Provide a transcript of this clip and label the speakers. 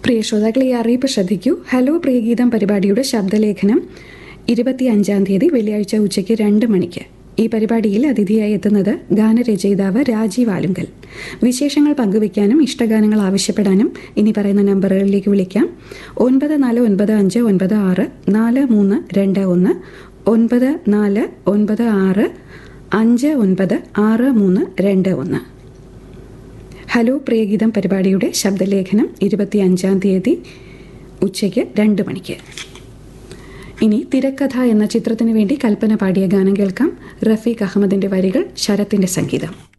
Speaker 1: പ്രിയ ശ്രോതാക്കളെ ഈ അറിയിപ്പ് ശ്രദ്ധിക്കൂ ഹലോ പ്രിയഗീതം പരിപാടിയുടെ ശബ്ദലേഖനം ഇരുപത്തി അഞ്ചാം തീയതി വെള്ളിയാഴ്ച ഉച്ചയ്ക്ക് രണ്ട് മണിക്ക് ഈ പരിപാടിയിൽ അതിഥിയായി എത്തുന്നത് ഗാനരചയിതാവ് രാജീവ് ആലുങ്കൽ വിശേഷങ്ങൾ പങ്കുവയ്ക്കാനും ഇഷ്ടഗാനങ്ങൾ ആവശ്യപ്പെടാനും ഇനി പറയുന്ന നമ്പറുകളിലേക്ക് വിളിക്കാം ഒൻപത് നാല് ഒൻപത് അഞ്ച് ഒൻപത് ആറ് നാല് മൂന്ന് രണ്ട് ഒന്ന് ഒൻപത് നാല് ഒൻപത് ആറ് അഞ്ച് ഒൻപത് ആറ് മൂന്ന് രണ്ട് ഒന്ന് ഹലോ പ്രിയഗീതം പരിപാടിയുടെ ശബ്ദലേഖനം ഇരുപത്തി അഞ്ചാം തീയതി ഉച്ചയ്ക്ക് രണ്ട് മണിക്ക് ഇനി തിരക്കഥ എന്ന ചിത്രത്തിന് വേണ്ടി കൽപ്പന പാടിയ ഗാനം കേൾക്കാം റഫീഖ് അഹമ്മദിന്റെ വരികൾ ശരത്തിന്റെ സംഗീതം